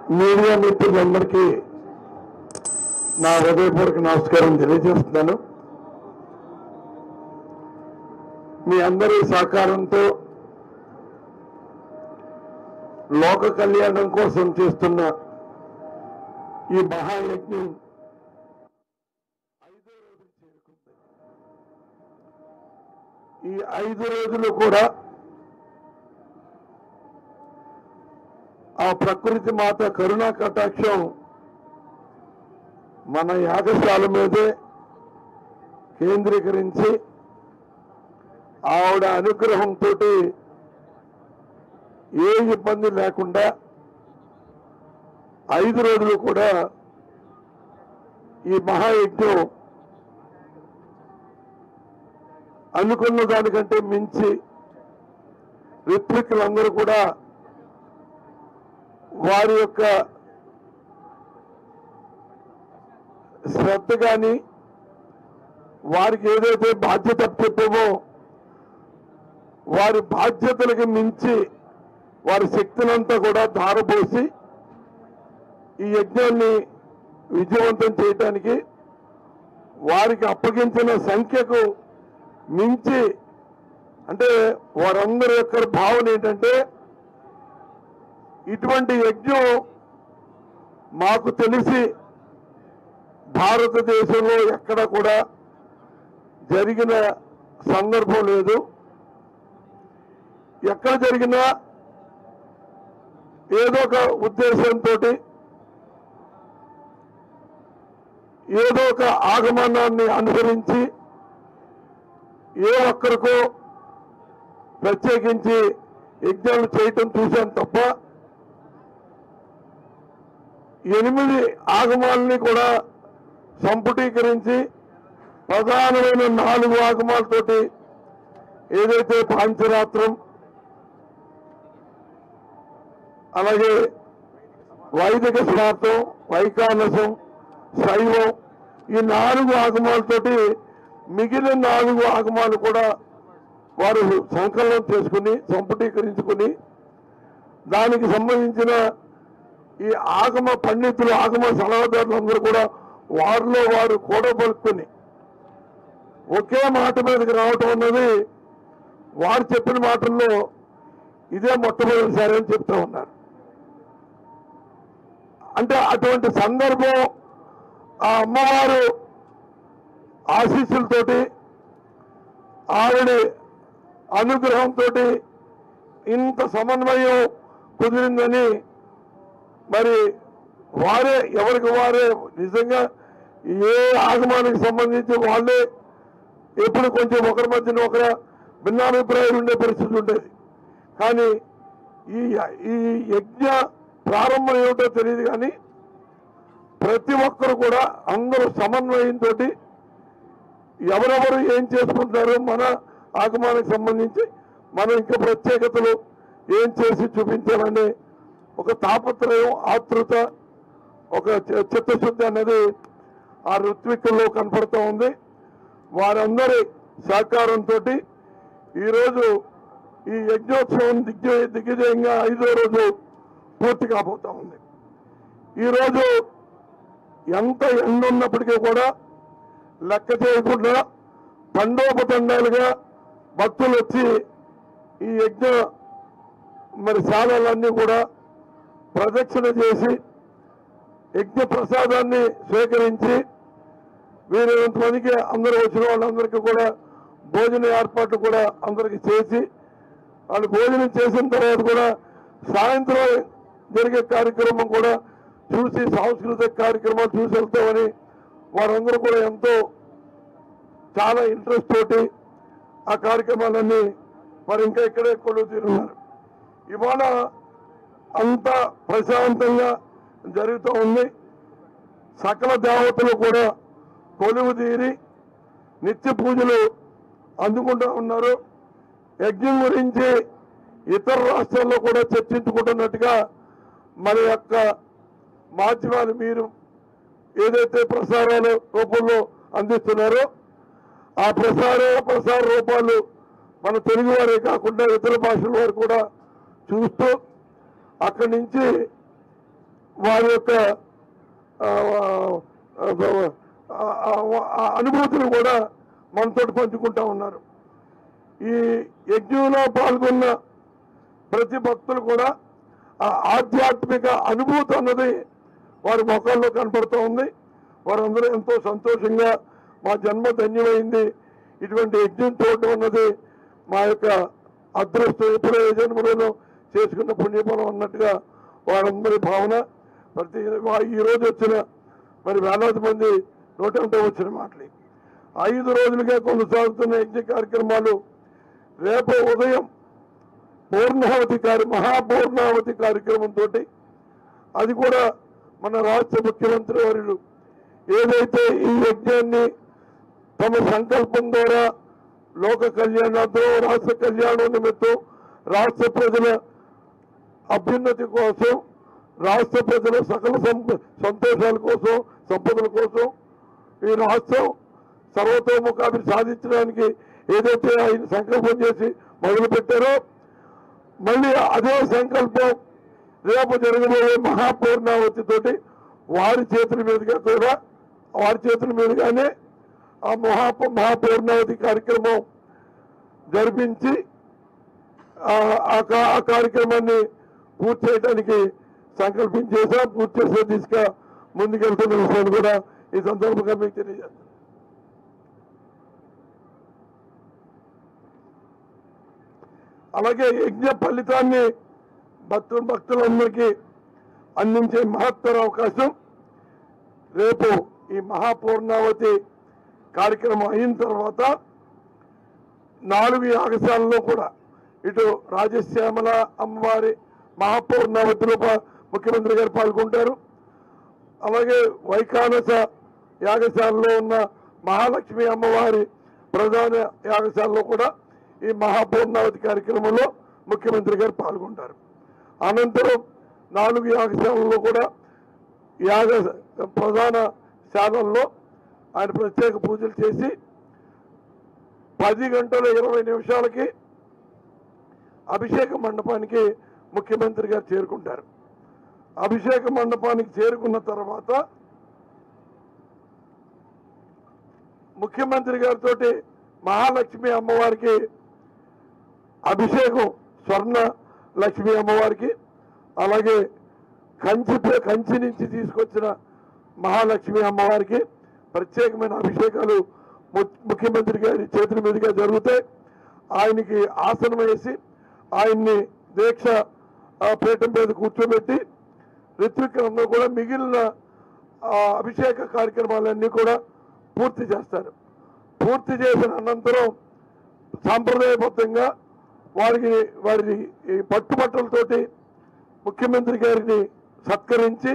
Media మిత్రులందరికీ నా హృదయపూర్వక నమస్కారం తెలియజేస్తున్నాను మీ అందరి సహకారంతో లోక కళ్యాణం కోసం చేస్తున్న ఈ మహాయజ్ఞం ఐదో రోజుకు చేరుకుంది ఈ ఐదు రోజులు కూడా ఆ ప్రకృతి మాత కరుణా కటాక్షం మన యాగశాల మీదే కేంద్రీకరించి ఆవిడ అనుగ్రహంతో ఏ ఇబ్బంది లేకుండా ఐదు రోజులు కూడా ఈ మహాయజ్ఞం అనుకున్న దానికంటే మించి రిత్వికులందరూ కూడా వారి యొక్క శ్రద్ధ కానీ వారికి ఏదైతే బాధ్యత చెప్పామో వారి బాధ్యతలకు మించి వారి శక్తినంతా కూడా ధారపోసి ఈ యజ్ఞాన్ని విజయవంతం చేయటానికి వారికి అప్పగించిన సంఖ్యకు మించి అంటే వారందరి యొక్క భావన ఏంటంటే ఇటువంటి యజ్ఞం మాకు తెలిసి భారతదేశంలో ఎక్కడ కూడా జరిగిన సందర్భం లేదు ఎక్కడ జరిగినా ఏదో ఒక ఉద్దేశంతో ఏదో ఒక ఆగమనాన్ని అనుసరించి ఏ ఒక్కరికో ప్రత్యేకించి యజ్ఞాలు చేయటం చూశాను తప్ప ఎనిమిది ఆగమాలని కూడా సంపుటీకరించి ప్రధానమైన నాలుగు ఆగమాలతోటి ఏదైతే పాంచరాత్రం అలాగే వైదిక స్వార్థం వైకానసం శైవం ఈ నాలుగు ఆగమాలతోటి మిగిలిన నాలుగు ఆగమాలు కూడా వారు సంకలనం చేసుకుని సంపుటీకరించుకుని దానికి సంబంధించిన ఈ ఆగమ పండితులు ఆగమ సలహాదారులు అందరూ కూడా వారిలో వారు కూడబలుక్కుని ఒకే మాట మీదకి రావటం అన్నది వారు చెప్పిన మాటల్లో ఇదే మొట్టమొదటిసారి అని చెప్తా ఉన్నారు అంటే అటువంటి సందర్భం ఆ అమ్మవారు ఆశీస్సులతోటి ఆవిడ అనుగ్రహంతో ఇంత సమన్వయం కుదిరిందని మరి వారే ఎవరికి వారే నిజంగా ఏ ఆగమానికి సంబంధించి వాళ్ళే ఎప్పుడు కొంచెం ఒకరి మధ్యన ఒకర భిన్నాభిప్రాయాలు ఉండే పరిస్థితి ఉండేది కానీ ఈ ఈ యజ్ఞ ప్రారంభం ఏమిటో తెలియదు కానీ ప్రతి ఒక్కరు కూడా అందరూ సమన్వయంతో ఎవరెవరు ఏం చేసుకుంటారో మన ఆగమానికి సంబంధించి మనం ఇంకా ప్రత్యేకతలు ఏం చేసి చూపించాలనే ఒక తాపత్రయం ఆతృత ఒక చి- చిత్తశుద్ధి అనేది ఆ ఋత్విక్కుల్లో కనపడుతూ ఉంది వారందరి సహకారంతో ఈరోజు ఈ యజ్ఞోత్సవం దిగ్విజయ దిగ్విజయంగా ఐదో రోజు పూర్తి కాబోతా ఉంది ఈరోజు ఎంత ఎండ ఉన్నప్పటికీ కూడా లెక్క చేయకుండా తండోపతండాలుగా భక్తులు వచ్చి ఈ యజ్ఞ మరి శాలలన్నీ కూడా ప్రదక్షిణ చేసి యజ్ఞ ప్రసాదాన్ని స్వీకరించి వీరు ఇంతమందికి అందరూ వచ్చిన వాళ్ళందరికీ కూడా భోజన ఏర్పాట్లు కూడా అందరికీ చేసి వాళ్ళు భోజనం చేసిన తర్వాత కూడా సాయంత్రం జరిగే కార్యక్రమం కూడా చూసి సాంస్కృతిక కార్యక్రమాలు చూసి వెళ్తామని వారందరూ కూడా ఎంతో చాలా ఇంట్రెస్ట్ తోటి ఆ కార్యక్రమాలన్నీ మరి ఇంకా ఇక్కడే కొలువు తీరున్నారు ఇవాళ అంత ప్రశాంతంగా జరుగుతూ ఉంది సకల దేవతలు కూడా కొలువు తీరి నిత్య పూజలు అందుకుంటూ ఉన్నారు యజ్ఞం గురించి ఇతర రాష్ట్రాల్లో కూడా చర్చించుకుంటున్నట్టుగా మన యొక్క మాధ్యమాలు మీరు ఏదైతే ప్రసారాల రూపంలో అందిస్తున్నారో ఆ ప్రసార ప్రసార రూపాలు మన తెలుగు వారే కాకుండా ఇతర భాషల వారు కూడా చూస్తూ అక్కడి నుంచి వారి యొక్క ఆ, ఆ, ఆ, ఆ, ఆ అనుభూతిని కూడా మనతో పంచుకుంటా ఉన్నారు ఈ యజ్ఞంలో పాల్గొన్న ప్రతి భక్తులు కూడా ఆ ఆధ్యాత్మిక అనుభూతి అన్నది వారి ముఖాల్లో కనపడుతూ ఉంది వారందరూ ఎంతో సంతోషంగా మా జన్మ ధన్యమైంది ఇటువంటి యజ్ఞం చూడటం అన్నది మా యొక్క అదృష్టం ఎప్పుడో ఏ జన్మలోనో చేసుకున్న పుణ్యఫలం అన్నట్టుగా వారందరి భావన ప్రతి వా- ఈ రోజు వచ్చిన మరి వేలాది మంది నూటంతో వచ్చిన మాటలు ఐదు రోజులుగా కొనసాగుతున్న యజ్ఞ కార్యక్రమాలు రేపు ఉదయం పూర్ణావతి కార్య మహాపూర్ణావతి కార్యక్రమంతో అది కూడా మన రాష్ట్ర ముఖ్యమంత్రి వర్యులు ఏదైతే ఈ యజ్ఞాన్ని తమ సంకల్పం ద్వారా లోక కళ్యాణార్థం రాష్ట్ర కళ్యాణం నిమిత్తం రాష్ట్ర ప్రజల అభ్యున్నతి కోసం రాష్ట్ర ప్రజల సకల సంప- సంతోషాల కోసం సంపదల కోసం ఈ రాష్ట్రం సర్వతోముఖాభివృద్ధి సాధించడానికి ఏదైతే ఆయన సంకల్పం చేసి మొదలు పెట్టారో మళ్ళీ అదే సంకల్పం రేపు జరగబోయే మహాపూర్ణావతి తోటి వారి చేతుల మీదుగా కూడా వారి చేతుల మీదుగానే ఆ మహా మహాపూర్ణావతి కార్యక్రమం జరిపించి ఆ ఆ కా- ఆ కార్యక్రమాన్ని పూర్తి చేయడానికి సంకల్పించేసా పూర్తి చేసే దిశగా ముందుకెళ్తున్న విషయాన్ని కూడా ఈ సందర్భంగా మీకు తెలియజేస్తాను అలాగే యజ్ఞ ఫలితాన్ని భక్తులు భక్తులందరికీ అందించే మహత్తర అవకాశం రేపు ఈ మహాపూర్ణావతి కార్యక్రమం అయిన తర్వాత నాలుగు యాగశాలలో కూడా ఇటు రాజశ్యామల అమ్మవారి మహాపూర్ణావతిలో పా- ముఖ్యమంత్రి గారు పాల్గొంటారు అలాగే వైకానస యాగశాలలో ఉన్న మహాలక్ష్మి అమ్మవారి ప్రధాన యాగశాలలో కూడా ఈ మహాపూర్ణావతి కార్యక్రమంలో ముఖ్యమంత్రి గారు పాల్గొంటారు అనంతరం నాలుగు యాగశాలలో కూడా యాగ ప్రధాన శాలల్లో ఆయన ప్రత్యేక పూజలు చేసి పది గంటల ఇరవై నిమిషాలకి అభిషేక మండపానికి ముఖ్యమంత్రి గారు చేరుకుంటారు అభిషేక మండపానికి చేరుకున్న తర్వాత ముఖ్యమంత్రి గారితో మహాలక్ష్మి అమ్మవారికి అభిషేకం స్వర్ణ లక్ష్మి అమ్మవారికి అలాగే కంచి కంచి నుంచి తీసుకొచ్చిన మహాలక్ష్మి అమ్మవారికి ప్రత్యేకమైన అభిషేకాలు ము- ముఖ్యమంత్రి గారి చేతుల మీదుగా జరుగుతాయి ఆయనకి ఆసనం వేసి ఆయన్ని దీక్ష ఆ, పీఠం మీద కూర్చోబెట్టి ఋత్విక్కులందరూ కూడా మిగిలిన ఆ, అభిషేక కార్యక్రమాలన్నీ కూడా పూర్తి చేస్తారు పూర్తి చేసిన అనంతరం సాంప్రదాయబద్ధంగా వారికి వారి ఈ పట్టుబట్టలతోటి ముఖ్యమంత్రి గారిని సత్కరించి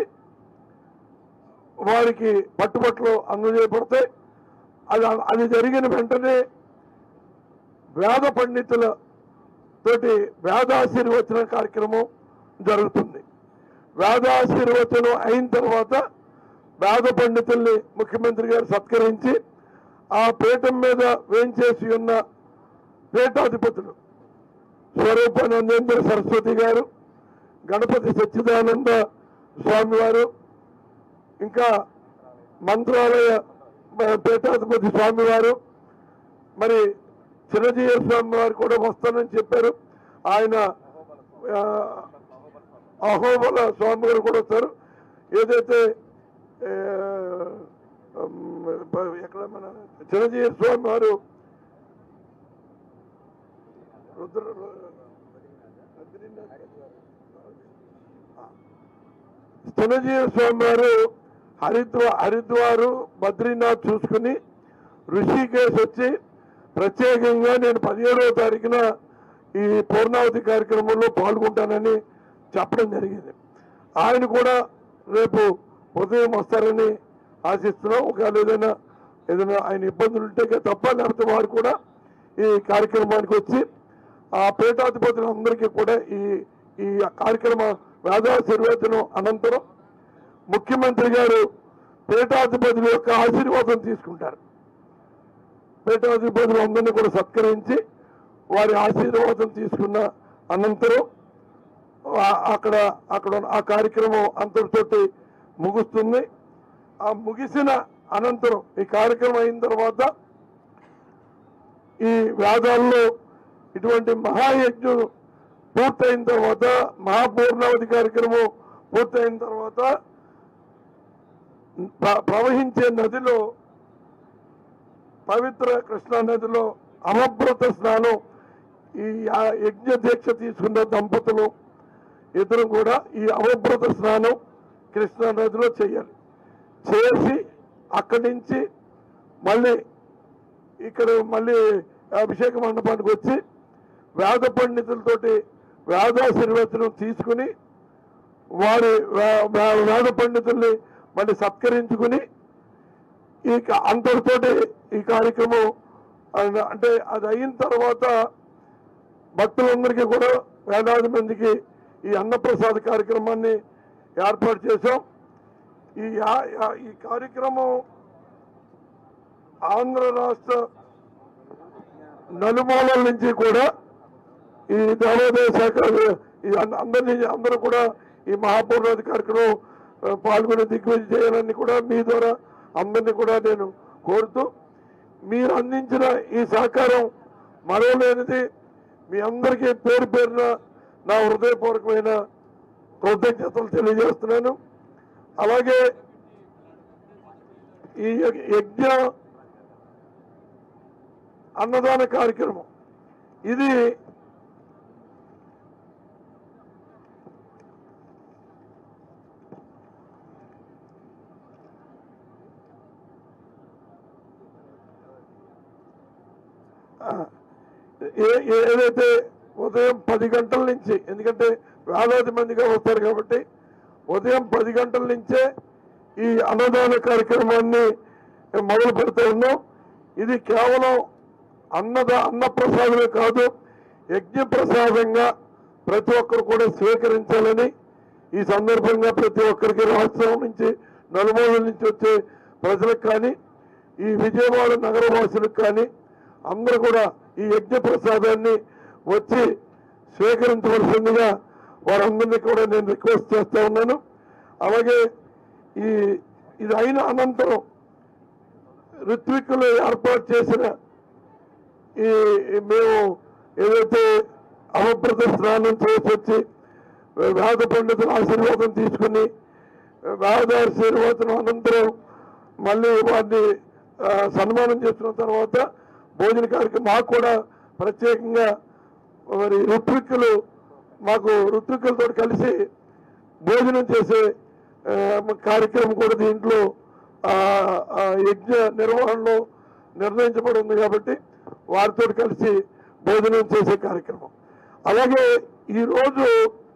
వారికి పట్టుబట్టలు అందజేయబడతాయి అది అది జరిగిన వెంటనే వేద పండితుల తోటి వేదాశీర్వచన కార్యక్రమం జరుగుతుంది వేదాశీర్వచనం అయిన తర్వాత వేద పండితుల్ని ముఖ్యమంత్రి గారు సత్కరించి ఆ పీఠం మీద వేంచేసి ఉన్న పీఠాధిపతులు స్వరూపానందేంద్ర సరస్వతి గారు గణపతి సచ్చిదానంద స్వామి వారు ఇంకా మంత్రాలయ మ- పీఠాధిపతి స్వామి వారు మరి చిరంజీవి స్వామి వారు కూడా వస్తానని చెప్పారు ఆయన ఆ, అహోబల స్వామి గారు కూడా వస్తారు ఏదైతే ఏ, ఉమ్, ప- ఎక్కడ మన చిరంజీవి స్వామి వారు రుద్ర చిరంజీవి స్వామి వారు హరిద్వా హరిద్వారు బద్రీనాథ్ చూసుకుని ఋషికేశ్ వచ్చి ప్రత్యేకంగా నేను పదిహేడవ తారీఖున ఈ పూర్ణావతి కార్యక్రమంలో పాల్గొంటానని చెప్పడం జరిగింది ఆయన కూడా రేపు ఉదయం వస్తారని ఆశిస్తున్నాం ఒకవేళ ఏదైనా ఏదైనా ఆయన ఇబ్బందులు ఉంటే ఇక తప్ప లేకపోతే వారు కూడా ఈ కార్యక్రమానికి వచ్చి ఆ పీఠాధిపతులందరికీ కూడా ఈ ఈ కార్యక్రమ వేదాశీర్వచనం అనంతరం ముఖ్యమంత్రి గారు పీఠాధిపతుల యొక్క ఆశీర్వాదం తీసుకుంటారు పీఠాధిపతులు అందరినీ కూడా సత్కరించి వారి ఆశీర్వాదం తీసుకున్న అనంతరం ఆ- అక్కడ అక్కడ ఉన్న- ఆ కార్యక్రమం అంతటితోటి ముగుస్తుంది ఆ ముగిసిన అనంతరం ఈ కార్యక్రమం అయిన తర్వాత ఈ వేదాల్లో ఇటువంటి మహాయజ్ఞం పూర్తయిన తర్వాత మహాపూర్ణావతి కార్యక్రమం పూర్తయిన తర్వాత ప్ర- ప్రవహించే నదిలో పవిత్ర కృష్ణా నదిలో అవభృత స్నానం ఈ యా- యజ్ఞ దీక్ష తీసుకున్న దంపతులు ఇద్దరు కూడా ఈ అవభృత స్నానం కృష్ణా నదిలో చేయాలి చేసి అక్కడి నుంచి మళ్ళీ ఇక్కడ మళ్ళీ అభిషేక మండపానికి వచ్చి వేద పండితులతోటి వేదాశీర్వచనం తీసుకుని వారి వే- వే- వేద పండితుల్ని మళ్ళీ సత్కరించుకుని ఈ క- అంతటితోటి ఈ కార్యక్రమం అన- అంటే అది అయిన తర్వాత భక్తులందరికీ కూడా వేలాది మందికి ఈ అన్నప్రసాద కార్యక్రమాన్ని ఏర్పాటు చేశాం ఈ యా- యా- ఈ కార్యక్రమం ఆంధ్ర రాష్ట్ర నలుమూలల నుంచి కూడా ఈ దేవాదాయ శాఖ ఈ అన్- అందరినీ అందరూ కూడా ఈ మహాపూర్ణాది కార్యక్రమం ఆ, పాల్గొని దిగ్విజయం చేయాలని కూడా మీ ద్వారా అందరినీ కూడా నేను కోరుతూ మీరు అందించిన ఈ సహకారం మరవలేనిది మీ అందరికీ పేరు పేరున నా హృదయపూర్వకమైన కృతజ్ఞతలు తెలియజేస్తున్నాను అలాగే ఈ యజ్ఞ- యజ్ఞ అన్నదాన కార్యక్రమం ఇది ఏ- ఏ- ఏదైతే ఉదయం పది గంటల నుంచి ఎందుకంటే వేలాది మందిగా వస్తారు కాబట్టి ఉదయం పది గంటల నుంచే ఈ అన్నదాన కార్యక్రమాన్ని మొదలు పెడుతూ ఉన్నాం ఇది కేవలం అన్నద అన్నప్రసాదమే కాదు యజ్ఞ ప్రసాదంగా ప్రతి ఒక్కరు కూడా స్వీకరించాలని ఈ సందర్భంగా ప్రతి ఒక్కరికి రాష్ట్రం నుంచి నలుమూలల నుంచి వచ్చే ప్రజలకు కానీ ఈ విజయవాడ నగరవాసులకు కానీ అందరూ కూడా ఈ యజ్ఞ ప్రసాదాన్ని వచ్చి స్వీకరించవలసిందిగా వారందరినీ కూడా నేను రిక్వెస్ట్ చేస్తా ఉన్నాను అలాగే ఈ ఇది అయిన అనంతరం ఋత్విక్కులు ఏర్పాటు చేసిన ఈ ఈ మేము ఏదైతే అవభృత స్నానం చేసి వచ్చి వేద పండితుల ఆశీర్వాదం తీసుకుని వేద ఆశీర్వాదం అనంతరం మళ్ళీ వారిని ఆ, సన్మానం చేసిన తర్వాత భోజన కార్యక్రమం మాకు కూడా ప్రత్యేకంగా మరి ఋత్విక్కులు మాకు ఋత్విక్కులతో కలిసి భోజనం చేసే ఆ, కార్యక్రమం కూడా దీంట్లో ఆ, ఆ, యజ్ఞ నిర్వహణలో నిర్ణయించబడి ఉంది కాబట్టి వారితో కలిసి భోజనం చేసే కార్యక్రమం అలాగే ఈరోజు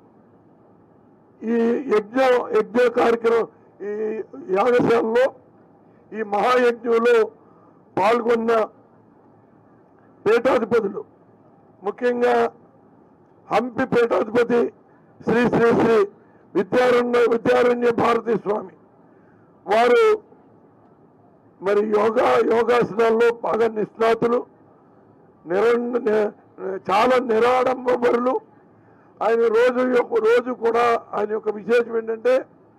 ఈ యజ్ఞ యజ్ఞ కార్యక్రమం ఈ యాగశాలలో ఈ మహాయజ్ఞంలో పాల్గొన్న పీఠాధిపతులు ముఖ్యంగా హంపి పీఠాధిపతి శ్రీ శ్రీ శ్రీ విద్యారణ్య విద్యారణ్య భారతీ స్వామి వారు మరి యోగా యోగాసనాల్లో బాగా నిష్ణాతులు నిర ని- చాలా నిరాడంబరులు ఆయన రోజు యొక్క రోజు కూడా ఆయన యొక్క విశేషం ఏంటంటే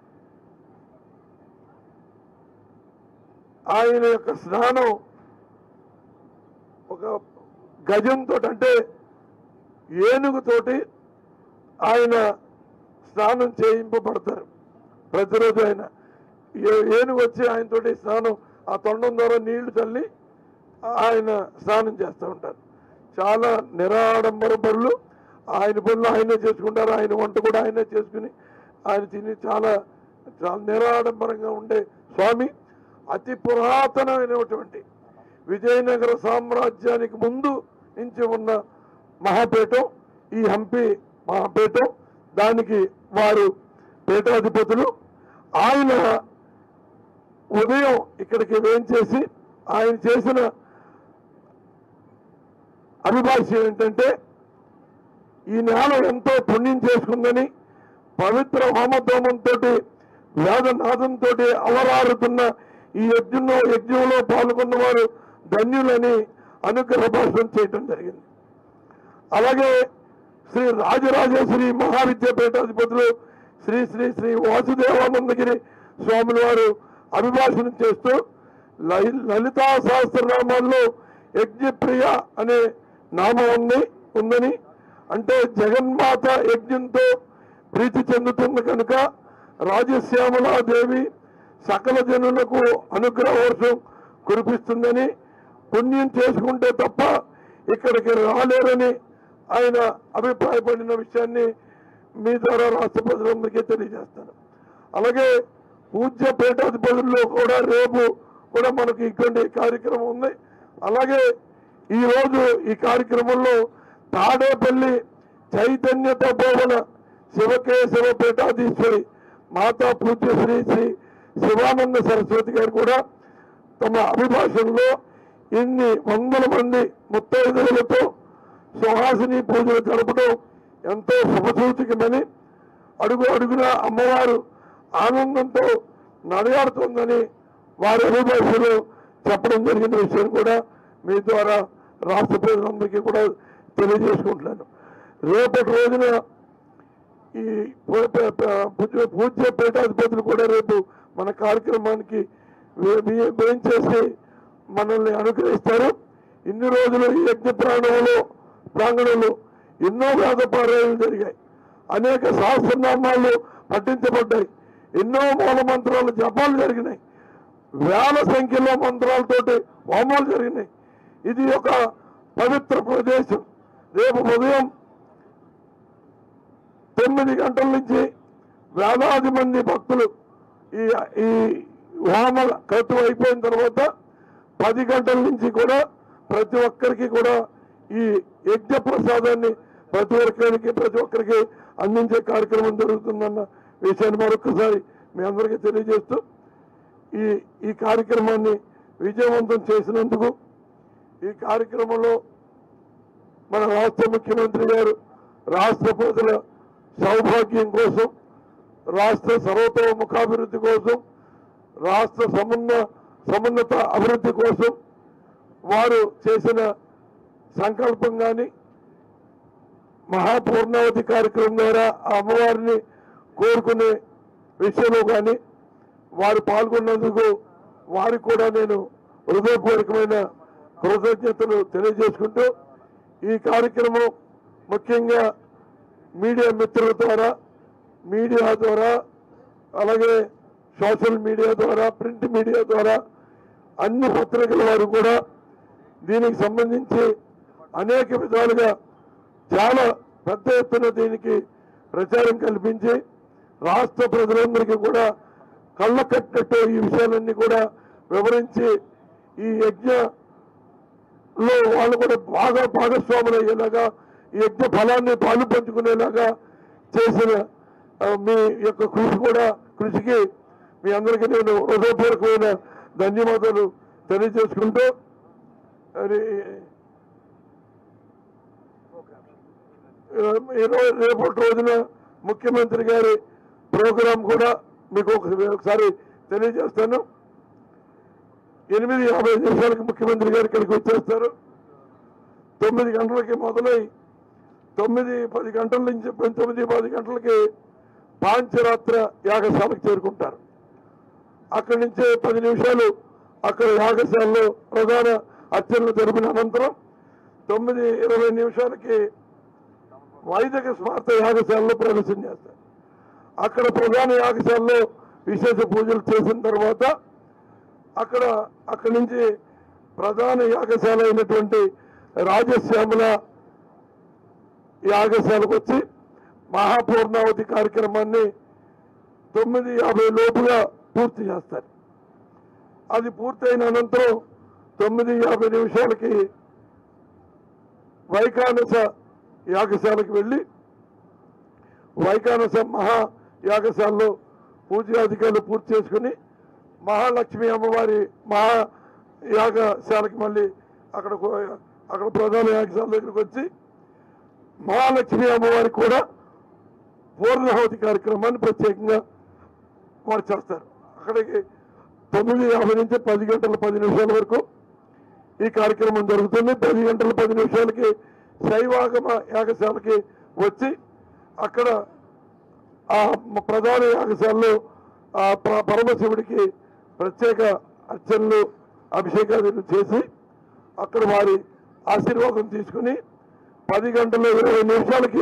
ఆయన యొక్క స్నానం ఒక గజంతో అంటే ఏనుగుతోటి ఆయన స్నానం చేయింపబడతారు ప్రతిరోజు ఆయన ఏ- ఏనుగు వచ్చి ఆయనతోటి స్నానం ఆ తొండం ద్వారా నీళ్లు చల్లి ఆయన స్నానం చేస్తూ ఉంటారు చాలా నిరాడంబర పనులు ఆయన పనులు ఆయనే చేసుకుంటారు ఆయన వంట కూడా ఆయనే చేసుకుని ఆయన తిని చాలా చాలా నిరాడంబరంగా ఉండే స్వామి అతి పురాతనమైనటువంటి విజయనగర సామ్రాజ్యానికి ముందు నుంచి ఉన్న మహాపీఠం ఈ హంపి మహాపీఠం దానికి వారు పీఠాధిపతులు ఆయన ఉదయం ఇక్కడికి వేంచేసి ఆయన చేసిన అభిభాష్యం ఏంటంటే ఈ నేల ఎంతో పుణ్యం చేసుకుందని పవిత్ర హోమధోమంతో వేదనాదంతో అవరారుతున్న ఈ యజ్ఞంలో యజ్ఞంలో పాల్గొన్న వారు ధన్యులని అనుగ్రహ భాషణం చేయటం జరిగింది అలాగే శ్రీ రాజరాజేశ్వరి మహావిద్యాపీఠాధిపతులు శ్రీ శ్రీ శ్రీ వాసుదేవానందగిరి స్వాముల వారు అభిభాషణం చేస్తూ లలి- లలితా సహస్రనామాల్లో యజ్ఞప్రియ అనే నామం ఉంది ఉందని అంటే జగన్మాత యజ్ఞంతో ప్రీతి చెందుతుంది కనుక రాజశ్యామలాదేవి సకల జనులకు అనుగ్రహ వర్షం కురిపిస్తుందని పుణ్యం చేసుకుంటే తప్ప ఇక్కడికి రాలేరని ఆయన అభిప్రాయపడిన విషయాన్ని మీ ద్వారా రాష్ట్ర ప్రజలందరికీ తెలియజేస్తాను అలాగే పూజ్య పీఠాధిపతుల్లో కూడా రేపు కూడా మనకి ఇటువంటి కార్యక్రమం ఉంది అలాగే ఈ రోజు ఈ కార్యక్రమంలో తాడేపల్లి చైతన్య తపోవన శివకేశవ పీఠాధీశ్వరి మాతా పూజ్య శ్రీ శ్రీ శివానంద సరస్వతి గారు కూడా తమ అభిభాషణలో ఇన్ని వందల మంది ముత్తైదులతో సుహాసిని పూజలు జరపడం ఎంతో శుభసూచకమని అడుగు అడుగున అమ్మవారు ఆనందంతో నడయాడుతుందని వారి అభిభాషలో చెప్పడం జరిగిన విషయం కూడా మీ ద్వారా రాష్ట్ర ప్రజలందరికీ కూడా తెలియజేసుకుంటున్నాను రేపటి రోజున ఈ పూ- ప- ప- పూజ్య పూజ్య పీఠాధిపతులు కూడా రేపు మన కార్యక్రమానికి వే- వే- వేయించేసి మనల్ని అనుగ్రహిస్తారు ఇన్ని రోజులు ఈ యజ్ఞ ప్రాణంలో ప్రాంగణంలో ఎన్నో వేద పారాయణలు జరిగాయి అనేక సహస్రనామాలు పఠించబడ్డాయి ఎన్నో మూల మంత్రాలు జపాలు జరిగినాయి వేల సంఖ్యలో మంత్రాలతోటి హోమాలు జరిగినాయి ఇది ఒక పవిత్ర ప్రదేశం రేపు ఉదయం తొమ్మిది గంటల నుంచి వేలాది మంది భక్తులు ఈ ఈ హోమ కట్టు అయిపోయిన తర్వాత పది గంటల నుంచి కూడా ప్రతి ఒక్కరికి కూడా ఈ యజ్ఞ ప్రసాదాన్ని ప్రతి ఒక్కరికి ప్రతి ఒక్కరికి అందించే కార్యక్రమం జరుగుతుందన్న విషయాన్ని మరొకసారి మీ అందరికీ తెలియజేస్తూ ఈ ఈ కార్యక్రమాన్ని విజయవంతం చేసినందుకు ఈ కార్యక్రమంలో మన రాష్ట్ర ముఖ్యమంత్రి గారు రాష్ట్ర ప్రజల సౌభాగ్యం కోసం రాష్ట్ర సర్వతోముఖాభివృద్ధి కోసం రాష్ట్ర సమున్న సమున్నత అభివృద్ధి కోసం వారు చేసిన సంకల్పం కానీ మహాపూర్ణావతి కార్యక్రమం ద్వారా ఆ అమ్మవారిని కోరుకునే విషయంలో కానీ వారు పాల్గొన్నందుకు వారికి కూడా నేను హృదయపూర్వకమైన కృతజ్ఞతలు తెలియజేసుకుంటూ ఈ కార్యక్రమం ముఖ్యంగా మీడియా మిత్రుల ద్వారా మీడియా ద్వారా అలాగే సోషల్ మీడియా ద్వారా ప్రింట్ మీడియా ద్వారా అన్ని పత్రికల వారు కూడా దీనికి సంబంధించి అనేక విధాలుగా చాలా పెద్ద ఎత్తున దీనికి ప్రచారం కల్పించి రాష్ట్ర ప్రజలందరికీ కూడా కళ్ళ కట్టినట్టు ఈ విషయాలన్నీ కూడా వివరించి ఈ యజ్ఞ లో వాళ్ళు కూడా బాగా భాగస్వాములు అయ్యేలాగా ఈ యజ్ఞ ఫలాన్ని పాలు పంచుకునేలాగా చేసిన ఆ, మీ యొక్క కృషి కూడా కృషికి మీ అందరికీ నేను హృదయపూర్వకమైన ధన్యవాదాలు తెలియజేసుకుంటూ మరి, ఆ, ఈ రోజు రేపటి రోజున ముఖ్యమంత్రి గారి ప్రోగ్రాం కూడా మీకు ఒక- ఒకసారి తెలియజేస్తాను ఎనిమిది యాభై నిమిషాలకి ముఖ్యమంత్రి గారు ఇక్కడికి వచ్చేస్తారు తొమ్మిది గంటలకి మొదలై తొమ్మిది పది గంటల నుంచి తొమ్మిది పది గంటలకి పాంచరాత్ర యాగశాలకు చేరుకుంటారు అక్కడి నుంచి పది నిమిషాలు అక్కడ యాగశాలలో ప్రధాన అర్చనలు జరిపిన అనంతరం తొమ్మిది ఇరవై నిమిషాలకి వైదిక స్మార్త యాగశాలలో ప్రవేశం చేస్తారు అక్కడ ప్రధాన యాగశాలలో విశేష పూజలు చేసిన తర్వాత అక్కడ అక్కడి నుంచి ప్రధాన యాగశాల అయినటువంటి రాజశ్యామల యాగశాలకు వచ్చి మహాపూర్ణావతి కార్యక్రమాన్ని తొమ్మిది యాభై లోపుగా పూర్తి చేస్తారు అది పూర్తయిన అనంతరం తొమ్మిది యాభై నిమిషాలకి వైకానస యాగశాలకు వెళ్ళి వైకానస మహా యాగశాలలో పూజాధికారులు పూర్తి చేసుకుని మహాలక్ష్మి అమ్మవారి మహా యాగశాలకి మళ్ళీ అక్కడ కో- అక్కడ ప్రధాన యాగశాల దగ్గరికి వచ్చి మహాలక్ష్మి అమ్మవారికి కూడా పూర్ణాహుతి కార్యక్రమాన్ని ప్రత్యేకంగా వారు చేస్తారు అక్కడికి తొమ్మిది యాభై నుంచి పది గంటల పది నిమిషాల వరకు ఈ కార్యక్రమం జరుగుతుంది పది గంటల పది నిమిషాలకి శైవాగమ యాగశాలకి వచ్చి అక్కడ ఆ ప్రధాన యాగశాలలో ఆ ప- పరమశివుడికి ప్రత్యేక అర్చనలు అభిషేకాలు చేసి అక్కడ వారి ఆశీర్వాదం తీసుకుని పది గంటల ఇరవై నిమిషాలకి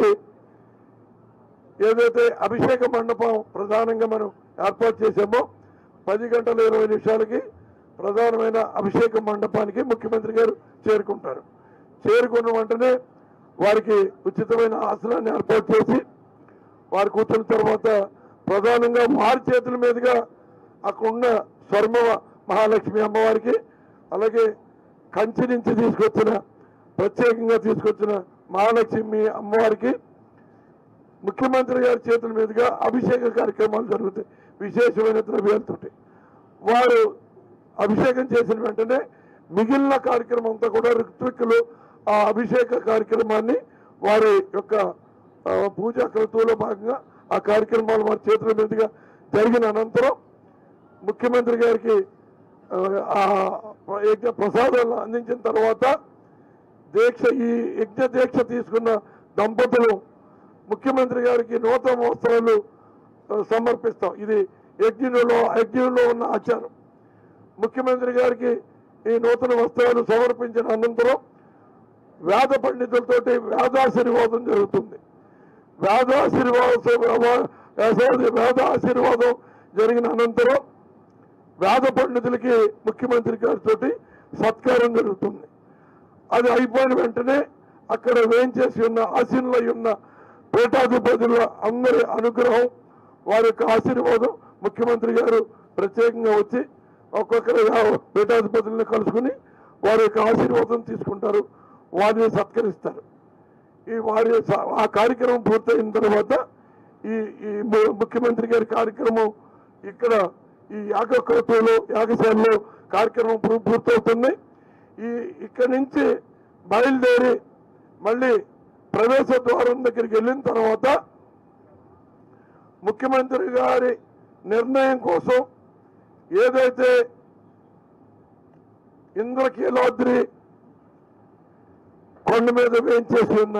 ఏదైతే అభిషేక మండపం ప్రధానంగా మనం ఏర్పాటు చేసామో పది గంటల ఇరవై నిమిషాలకి ప్రధానమైన అభిషేక మండపానికి ముఖ్యమంత్రి గారు చేరుకుంటారు చేరుకున్న వెంటనే వారికి ఉచితమైన ఆసనాన్ని ఏర్పాటు చేసి వారు కూర్చున్న తర్వాత ప్రధానంగా వారి చేతుల మీదుగా అక్కడున్న స్వర్మ మహాలక్ష్మి అమ్మవారికి అలాగే కంచి నుంచి తీసుకొచ్చిన ప్రత్యేకంగా తీసుకొచ్చిన మహాలక్ష్మి అమ్మవారికి ముఖ్యమంత్రి గారి చేతుల మీదుగా అభిషేక కార్యక్రమాలు జరుగుతాయి విశేషమైన ద్రవ్యాలతోటి వారు అభిషేకం చేసిన వెంటనే మిగిలిన కార్యక్రమం అంతా కూడా ఋత్విక్కులు ఆ అభిషేక కార్యక్రమాన్ని వారి యొక్క ఆ, పూజా క్రతువులో భాగంగా ఆ కార్యక్రమాలు వారి చేతుల మీదుగా జరిగిన అనంతరం ముఖ్యమంత్రి గారికి ఆ, ఆ యజ్ఞ ప్రసాదాలను అందించిన తర్వాత దీక్ష ఈ యజ్ఞ దీక్ష తీసుకున్న దంపతులు ముఖ్యమంత్రి గారికి నూతన వస్త్రాలు ఆ, సమర్పిస్తాం ఇది యజ్ఞంలో యజ్ఞంలో ఉన్న ఆచారం ముఖ్యమంత్రి గారికి ఈ నూతన వస్త్రాలు సమర్పించిన అనంతరం వేద పండితులతోటి వేదాశీర్వాదం జరుగుతుంది వేదాశీర్వాదం వేదాశీర్వాదం జరిగిన అనంతరం వేద పండితులకి ముఖ్యమంత్రి గారితో సత్కారం జరుగుతుంది అది అయిపోయిన వెంటనే అక్కడ వేయించేసి ఉన్న ఆశీనులై ఉన్న పీఠాధిపతుల అందరి అనుగ్రహం వారి యొక్క ఆశీర్వాదం ముఖ్యమంత్రి గారు ప్రత్యేకంగా వచ్చి ఒక్కొక్కరు పీఠాధిపతులను కలుసుకుని వారి యొక్క ఆశీర్వాదం తీసుకుంటారు వారిని సత్కరిస్తారు ఈ వారి స- ఆ కార్యక్రమం పూర్తయిన తర్వాత ఈ ఈ ము- ముఖ్యమంత్రి గారి కార్యక్రమం ఇక్కడ ఈ యాగకృతులు యాగశాలలో కార్యక్రమం పూ- పూర్తవుతుంది ఈ ఇక్కడి నుంచి బయలుదేరి మళ్ళీ ప్రవేశ ద్వారం దగ్గరికి వెళ్ళిన తర్వాత ముఖ్యమంత్రి గారి నిర్ణయం కోసం ఏదైతే ఇంద్రకీలాద్రి కొండ మీద వేయించేసి ఉన్న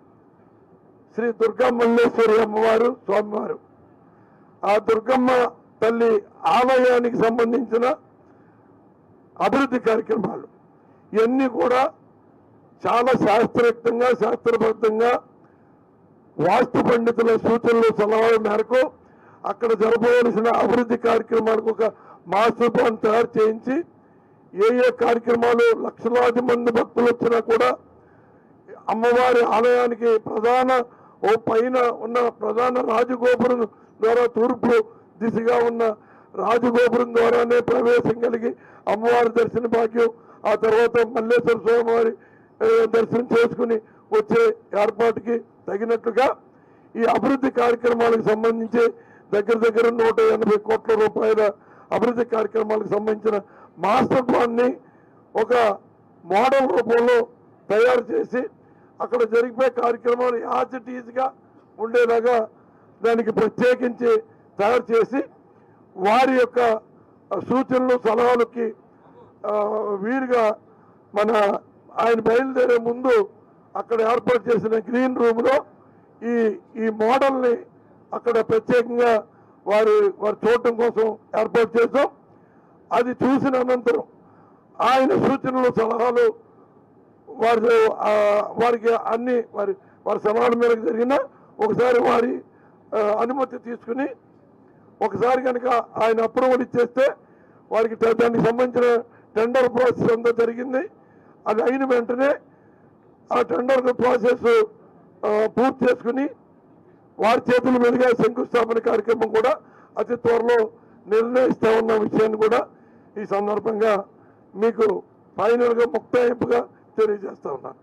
శ్రీ దుర్గా మల్లేశ్వరి అమ్మవారు స్వామివారు ఆ దుర్గమ్మ తల్లి ఆలయానికి సంబంధించిన అభివృద్ధి కార్యక్రమాలు ఇవన్నీ కూడా చాలా శాస్త్రయుక్తంగా శాస్త్రబద్ధంగా వాస్తు పండితుల సూచనలు సలహాల మేరకు అక్కడ జరపవలసిన అభివృద్ధి కార్యక్రమాలకు ఒక మాస్టర్ ప్లాన్ తయారు చేయించి ఏ ఏ కార్యక్రమాలు లక్షలాది మంది భక్తులు వచ్చినా కూడా అమ్మవారి ఆలయానికి ప్రధాన ఓ పైన ఉన్న ప్రధాన రాజగోపురం ద్వారా తూర్పు దిశగా ఉన్న రాజగోపురం ద్వారానే ప్రవేశం కలిగి అమ్మవారి దర్శన భాగ్యం ఆ తర్వాత మల్లేశ్వర స్వామి వారి ఆ, దర్శనం చేసుకుని వచ్చే ఏర్పాటుకి తగినట్లుగా ఈ అభివృద్ధి కార్యక్రమాలకు సంబంధించి దగ్గర దగ్గర నూట ఎనభై కోట్ల రూపాయల అభివృద్ధి కార్యక్రమాలకు సంబంధించిన మాస్టర్ ప్లాన్ ని ఒక మోడల్ రూపంలో తయారు చేసి అక్కడ జరిగిపోయే కార్యక్రమాలు యాజ్ ఇట్ ఈజ్గా ఉండేలాగా దానికి ప్రత్యేకించి తయారు చేసి వారి యొక్క సూచనలు సలహాలకి ఆ, వీరుగా మన ఆయన బయలుదేరే ముందు అక్కడ ఏర్పాటు చేసిన గ్రీన్ రూమ్ లో ఈ ఈ మోడల్ని అక్కడ ప్రత్యేకంగా వారి వారు చూడటం కోసం ఏర్పాటు చేసాం అది చూసిన అనంతరం ఆయన సూచనలు సలహాలు వారి ఆ, వారికి అన్ని వారి వారి సలహాల మేరకు జరిగిన ఒకసారి వారి ఆ, అనుమతి తీసుకుని ఒకసారి కనుక ఆయన అప్రూవల్ ఇచ్చేస్తే వారికి ట- దానికి సంబంధించిన టెండర్ ప్రాసెస్ అంతా జరిగింది అది అయిన వెంటనే ఆ టెండర్ ప్రాసెస్ ఆ, పూర్తి చేసుకుని వారి చేతుల మీదుగా శంకుస్థాపన కార్యక్రమం కూడా అతి త్వరలో నిర్ణయిస్తా ఉన్న విషయాన్ని కూడా ఈ సందర్భంగా మీకు ఫైనల్ గా ముక్తాయింపుగా తెలియజేస్తా ఉన్నాను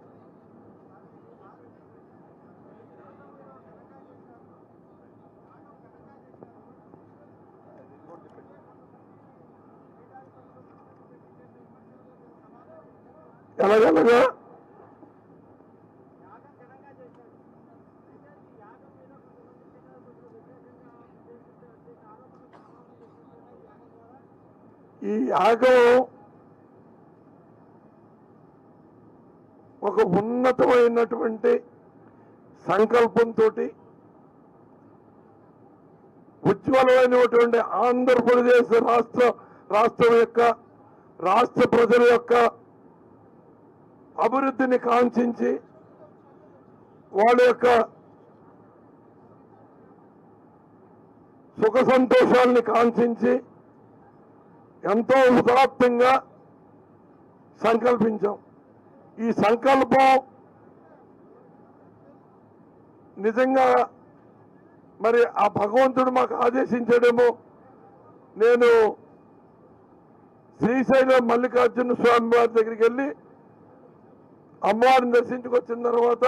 ఎలాగలగా ఈ యాగం ఒక ఉన్నతమైనటువంటి సంకల్పంతో ఉజ్వలమైనటువంటి ఆంధ్రప్రదేశ్ రాష్ట్ర రాష్ట్రం యొక్క రాష్ట్ర ప్రజల యొక్క అభివృద్ధిని కాంక్షించి వాళ్ళ యొక్క సుఖ సంతోషాలని కాంక్షించి ఎంతో ఉదాత్తంగా సంకల్పించాం ఈ సంకల్పం నిజంగా మరి ఆ భగవంతుడు మాకు ఆదేశించాడేమో నేను శ్రీశైలం మల్లికార్జున స్వామి వారి దగ్గరికి వెళ్ళి అమ్మవారిని దర్శించుకొచ్చిన తర్వాత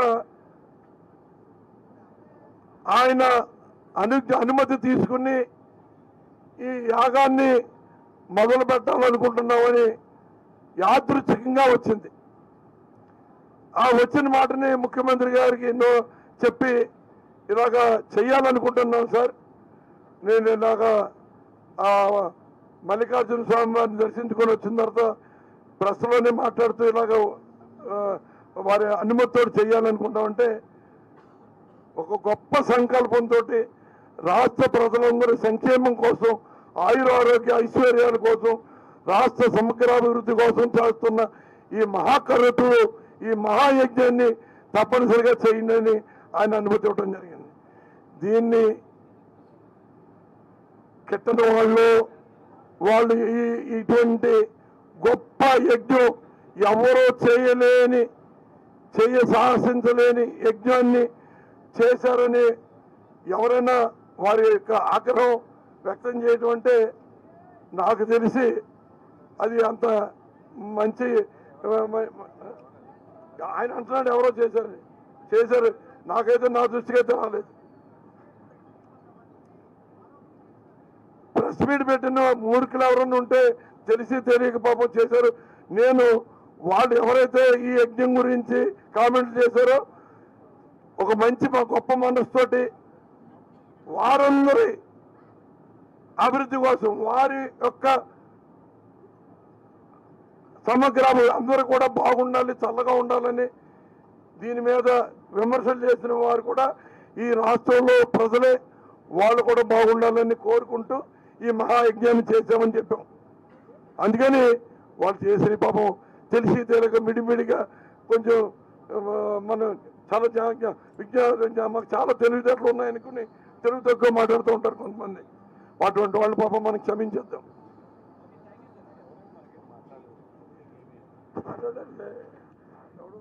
ఆయన అను అనుమతి తీసుకుని ఈ యాగాన్ని మొదలు పెట్టాలనుకుంటున్నామని యాదృచ్ఛికంగా వచ్చింది ఆ వచ్చిన మాటని ముఖ్యమంత్రి గారికి ఎన్నో చెప్పి ఇలాగా చెయ్యాలనుకుంటున్నాం సార్ నేను ఇలాగా ఆ మల్లికార్జున స్వామి వారిని దర్శించుకొని వచ్చిన తర్వాత ప్రెస్లోనే మాట్లాడుతూ ఇలాగ ఆ, వారి అనుమతితో చేయాలనుకుంటామంటే ఒక గొప్ప సంకల్పంతో రాష్ట్ర ప్రజలందరి సంక్షేమం కోసం ఆయుర ఆరోగ్య ఐశ్వర్యాల కోసం రాష్ట్ర సమగ్రాభివృద్ధి కోసం చేస్తున్న ఈ మహాకరతులు ఈ మహాయజ్ఞాన్ని తప్పనిసరిగా చేయండి అని ఆయన అనుమతి ఇవ్వడం జరిగింది దీన్ని కిట్టని వాళ్ళు వాళ్ళు ఈ ఇటువంటి గొప్ప యజ్ఞం ఎవరో చేయలేని చేయ సాహసించలేని యజ్ఞాన్ని చేశారని ఎవరైనా వారి యొక్క ఆగ్రహం వ్యక్తం చేయడం అంటే నాకు తెలిసి అది అంత మంచి ఆయన అంటున్నాడు ఎవరో చేశారు చేశారు నాకైతే నా దృష్టికి అయితే రాలేదు ప్రెస్ మీట్ పెట్టిన మూర్ఖులు ఎవరన్నా ఉంటే తెలిసి తెలియక పాపం చేశారు నేను వాళ్ళు ఎవరైతే ఈ యజ్ఞం గురించి కామెంట్ చేశారో ఒక మంచి మా గొప్ప మనసుతోటి వారందరి అభివృద్ధి కోసం వారి యొక్క సమగ్ర అభి- అందరూ కూడా బాగుండాలి చల్లగా ఉండాలని దీని మీద విమర్శలు చేసిన వారు కూడా ఈ రాష్ట్రంలో ప్రజలే వాళ్ళు కూడా బాగుండాలని కోరుకుంటూ ఈ మహాయజ్ఞాన్ని చేశామని చెప్పాం అందుకని వాళ్ళు చేసిన పాపం తెలిసి తెలియక మిడిమిడిగా కొంచెం ఆ, మనం చాలా జా- జా- విజ్ఞాన మాకు చాలా తెలివితేటలు ఉన్నాయనుకుని తెలుగు తక్కువ మాట్లాడుతూ ఉంటారు కొంతమంది అటువంటి వాళ్ళు పాపం మనం క్షమించేద్దాం మాట్లాడండి. ఎవడు?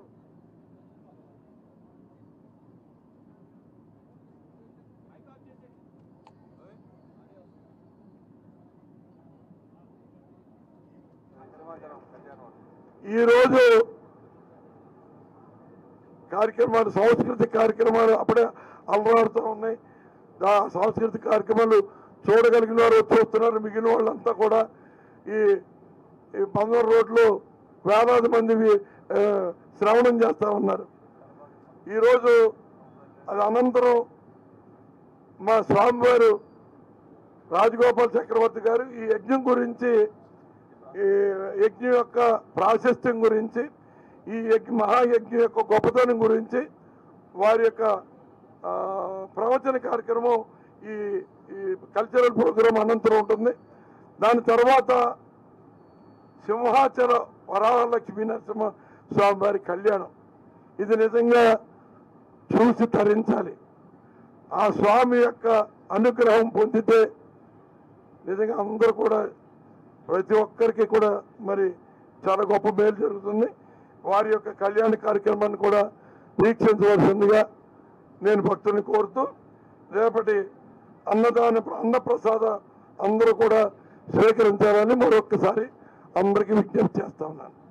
ఈరోజు కార్యక్రమాలు సాంస్కృతిక కార్యక్రమాలు అప్పుడే అలవాడుతూ ఉన్నాయి ఆ సాంస్కృతిక కార్యక్రమాలు చూడగలిగిన వారు చూస్తున్నారు మిగిలిన వాళ్ళంతా కూడా ఈ ఈ బంగారు రోడ్లో వేలాది మంది వి- ఆ, శ్రవణం చేస్తూ ఉన్నారు ఈరోజు అది అనంతరం మా స్వామివారు రాజగోపాల్ చక్రవర్తి గారు ఈ యజ్ఞం గురించి ఈ యజ్ఞం యొక్క ప్రాశస్త్యం గురించి ఈ యజ్ఞ మహాయజ్ఞం యొక్క గొప్పతనం గురించి వారి యొక్క ఆ, ప్రవచన కార్యక్రమం ఈ ఈ కల్చరల్ ప్రోగ్రాం అనంతరం ఉంటుంది దాని తర్వాత సింహాచల వరాహలక్ష్మీ నరసింహ స్వామి వారి కళ్యాణం ఇది నిజంగా చూసి తరించాలి ఆ స్వామి యొక్క అనుగ్రహం పొందితే నిజంగా అందరూ కూడా ప్రతి ఒక్కరికి కూడా మరి చాలా గొప్ప మేలు జరుగుతుంది వారి యొక్క కళ్యాణ కార్యక్రమాన్ని కూడా వీక్షించవలసిందిగా నేను భక్తుల్ని కోరుతూ రేపటి అన్నదాన అన్నప్రసాద అందరూ కూడా స్వీకరించాలని మరొక్కసారి అందరికీ విజ్ఞప్తి చేస్తా ఉన్నాను